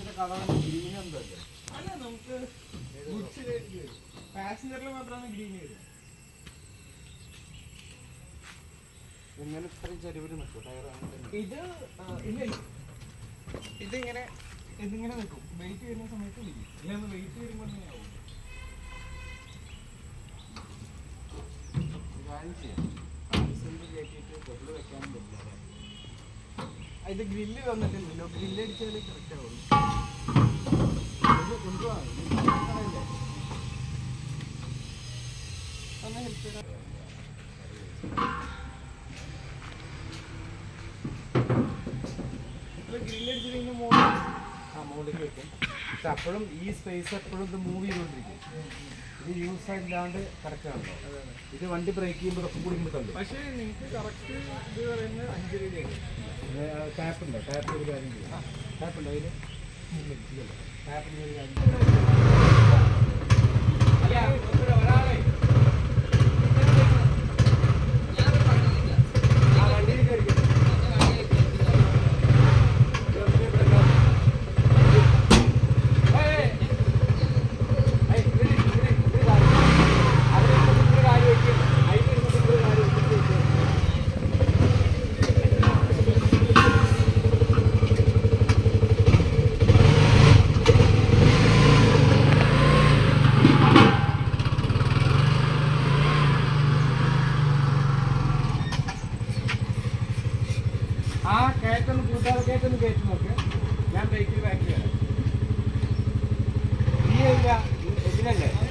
ഇതിന്റെ colour green എന്തല്ലേ അല്ല നമുക്ക് പാസഞ്ചറിൽ മാത്രമാണ് ഗ്രീൻ വരുന്നത് എങ്ങനെ ഇത്രയും ചെരുവിൽ നിൽക്കും ടയർ അങ്ങനെ തന്നെ ഇത് ആ, ഇല്ല ഇല്ല. ഇതിങ്ങനെ ഇതിങ്ങനെ നിൽക്കും വെയിറ്റ് വരുന്ന സമയത്ത് ഇരിക്കും ഇല്ലാന്ന് വെയിറ്റ് വരുമ്പോൾ തന്നെ ആവും ഒരു കാര്യം ചെയ്യാം പാർസലിൽ കയറ്റിയിട്ട് ബബിൾ വെക്കാനും പറ്റില്ല അല്ലേ? ആ, ഇത് ഗ്രില്ല് വന്നിട്ടില്ലല്ലോ ഗ്രില്ല് അടിച്ചാൽ കറക്റ്റ് ആവും ഇത് കൊണ്ടുപോവാ ഇത് നോക്കണല്ലേ? ഒന്ന് ഹെൽപ്പ് ചെയ്താൽ ഇപ്പോൾ ഗ്രില്ല് അടിച്ച് കഴിഞ്ഞാൽ മോളിൽ ആ മുകളിലേക്ക് വെക്കും പക്ഷെ അപ്പോഴും ഈ സ്പേസ് എപ്പോഴും ഇത് മൂവ് ചെയ്തുകൊണ്ടിരിക്കും ഇത് യൂസ് ആയില്ലാണ്ട് കിടക്കുകയാണല്ലോ ഇത് വണ്ടി ബ്രേക്ക് ചെയ്യുമ്പോൾ ഒക്കെ കൂടി ഇങ്ങോട്ട് തള്ളും പക്ഷേ നിങ്ങൾക്ക് കറക്റ്റ് ഇത് പറയുന്നത് അഞ്ച് രൂപയാണ് ടാപ്പ് ഉണ്ടോ ടാപ്പ് ഒരു കാര്യം ചെയ്യാം ടാപ്പ് ഉണ്ടോ അതിൽ ടാപ്പിന് ഒരു കാര്യം ചെയ്യാം. ആ വണ്ടിയിൽ കയറി ആ കയറ്റൊന്ന് കൂട്ടാതെ കയറ്റൊന്ന് കയറ്റി നോക്ക് ഞാൻ ബൈക്കിൽ ബാക്കി വരാം നീ ഇല്ല ഇതിലല്ലേ